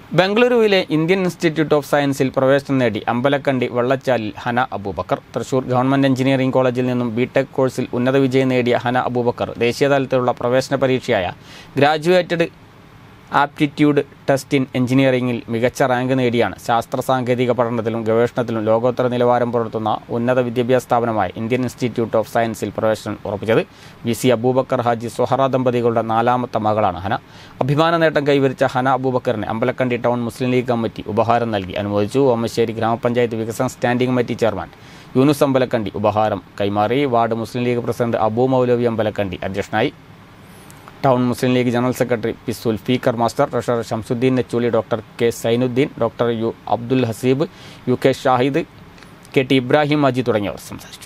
ബംഗളൂരുവിലെ Indian institute of സയൻസിൽ പ്രവേശനം നേടി അമ്പലക്കണ്ടി വെള്ളച്ചാലിൽ ഹന അബൂബക്കർ തൃശൂർ ഗവൺമെന്റ് എഞ്ചിനീയറിംഗ് കോളേജിൽ നിന്നും ബിടെക് കോഴ്സിൽ ഉന്നത വിജയം നേടിയ ഹന അബൂബക്കർ ദേശീയതലത്തിലുള്ള പ്രവേശന പരീക്ഷയായ ഗ്രാജുവേറ്റഡ് ആപ്റ്റിറ്റ്യൂഡ് ടെസ്റ്റ് ഇൻ എഞ്ചിനീയറിംഗിൽ മികച്ച റാങ്ക് നേടിയാണ് ശാസ്ത്ര സാങ്കേതിക പഠനത്തിലും ഗവേഷണത്തിലും ലോകോത്തര നിലവാരം പുലർത്തുന്ന ഉന്നത വിദ്യാഭ്യാസ സ്ഥാപനമായ ഇന്ത്യൻ ഇൻസ്റ്റിറ്റ്യൂട്ട് ഓഫ് സയൻസിൽ പ്രവേശനം ഉറപ്പിച്ചത് വി സി അബൂബക്കർ ഹാജി സുഹറ ദമ്പതികളുടെ നാലാമത്തെ മകളാണ് ഹന അഭിമാന നേട്ടം കൈവരിച്ച ഹന അബൂബക്കറിനെ അമ്പലക്കണ്ടി ടൗൺ മുസ്ലിം ലീഗ് കമ്മിറ്റി ഉപഹാരം നൽകി അനുമോദിച്ചു ഓമശ്ശേരി ഗ്രാമപഞ്ചായത്ത് വികസന standing committee chairman Yunus Ambalakkandi ഉപഹാരം കൈമാറി വാർഡ് മുസ്ലിം ലീഗ് പ്രസിഡന്റ് അബൂ മൗലവി അമ്പലക്കണ്ടി അധ്യക്ഷനായി town Muslim League general secretary P Sulfikar master treasurer Shamsudheen Nechooli doctor K Zainudheen doctor U Abdul Haseeb U K Shahid K T Ibrahim Aji തുടങ്ങിയവർ സംസാരിച്ചു